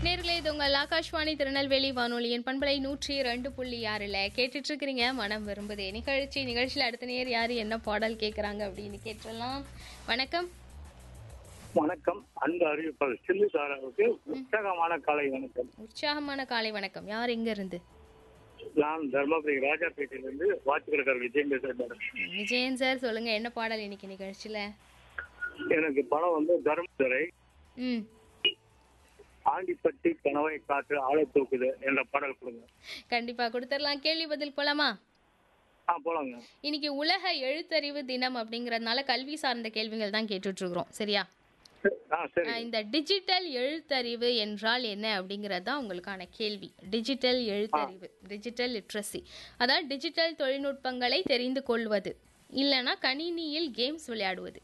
நேர்களே இது உங்கள் ஆகாஷ்வாணி திருநெல்வேலி வானொலியின் பண்பலை நூற்றி ரெண்டு புள்ளி ஆறில் கேட்டுட்டு இருக்கிறீங்க மனம் விரும்புதே நிகழ்ச்சி நிகழ்ச்சியில் அடுத்த நேர் யார் என்ன பாடல் கேட்குறாங்க அப்படின்னு கேட்டுடலாம் வணக்கம் வணக்கம் அன்பு அறிவிப்பாளர் சில்லு சாராவுக்கு உற்சாகமான காலை வணக்கம் உற்சாகமான காலை வணக்கம் யார் எங்க இருந்து நான் தர்மபுரி ராஜாபேட்டையிலிருந்து வாட்சிக்கிறக்கார் விஜயம் பேசுறேன் மேடம். விஜயன் சார் சொல்லுங்க என்ன பாடல் இன்னைக்கு நிகழ்ச்சியில எனக்கு படம் வந்து தர்மதுரை ம் ஆண்டிப்பட்டி கணவை காற்று ஆளை தூக்குது என்ற பாடல் கொடுங்க கண்டிப்பா கொடுத்துடலாம் கேள்வி பதில் போலாமா ஆ போலாங்க இன்னைக்கு உலக எழுத்தறிவு தினம் அப்படிங்கறதுனால கல்வி சார்ந்த கேள்விகள் தான் கேட்டுட்டு இருக்கிறோம் சரியா ஆ சரி அஹ் இந்த டிஜிட்டல் எழுத்தறிவு என்றால் என்ன அப்படிங்கிறது தான் உங்களுக்கான கேள்வி டிஜிட்டல் எழுத்தறிவு டிஜிட்டல் லிட்ரஸி அதாவது டிஜிட்டல் தொழில்நுட்பங்களை தெரிந்து கொள்வது இல்லைன்னா கணினியில் கேம்ஸ் விளையாடுவது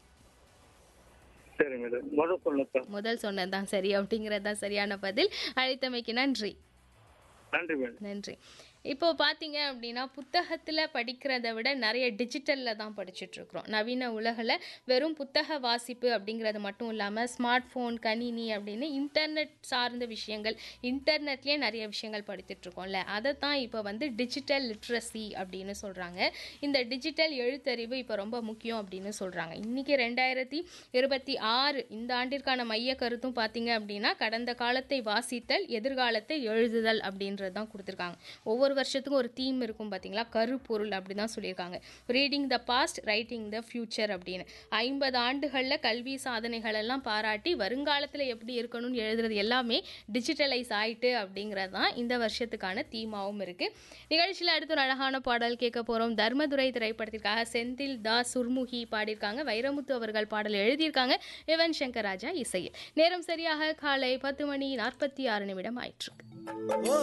சரி மேடம் முதல் சொல்லுங்க முதல் சொன்னது தான் சரி அப்படிங்கிறது தான் சரியான பதில் அழைத்தமைக்கு நன்றி நன்றி மேடம் நன்றி இப்போ பார்த்தீங்க அப்படின்னா புத்தகத்தில் படிக்கிறத விட நிறைய டிஜிட்டலில் தான் படிச்சுட்டு இருக்கிறோம் நவீன உலகில் வெறும் புத்தக வாசிப்பு அப்படிங்கிறது மட்டும் இல்லாமல் ஸ்மார்ட் ஃபோன் கணினி அப்படின்னு இன்டர்நெட் சார்ந்த விஷயங்கள் இன்டர்நெட்லேயே நிறைய விஷயங்கள் படித்துட்டு இருக்கோம்ல அதை தான் இப்போ வந்து டிஜிட்டல் லிட்ரஸி அப்படின்னு சொல்கிறாங்க இந்த டிஜிட்டல் எழுத்தறிவு இப்போ ரொம்ப முக்கியம் அப்படின்னு சொல்கிறாங்க இன்றைக்கி ரெண்டாயிரத்தி இருபத்தி ஆறு இந்த ஆண்டிற்கான மைய கருத்தும் பார்த்தீங்க அப்படின்னா கடந்த காலத்தை வாசித்தல் எதிர்காலத்தை எழுதுதல் அப்படின்றது தான் கொடுத்துருக்காங்க ஒவ்வொரு வருஷத்துக்கும் ஒரு தீம் இருக்கும் பார்த்தீங்களா கருப்பொருள் அப்படி தான் சொல்லியிருக்காங்க reading the past writing the future அப்படின்னு ஐம்பது ஆண்டுகளில் கல்வி சாதனைகள் எல்லாம் பாராட்டி வருங்காலத்தில் எப்படி இருக்கணும்னு எழுதுறது எல்லாமே டிஜிட்டலைஸ் ஆயிட்டு அப்படிங்கிறது தான் இந்த வருஷத்துக்கான தீமாவும் இருக்குது நிகழ்ச்சியில் அடுத்த ஒரு அழகான பாடல் கேட்க போகிறோம் தர்மதுரை திரைப்படத்திற்காக செந்தில் தாஸ் சுர்முகி பாடியிருக்காங்க வைரமுத்து அவர்கள் பாடல் எழுதியிருக்காங்க யுவன் சங்கர் ராஜா இசையில் நேரம் சரியாக காலை பத்து மணி நாற்பத்தி ஆறு நிமிடம் ஆயிற்று ஓ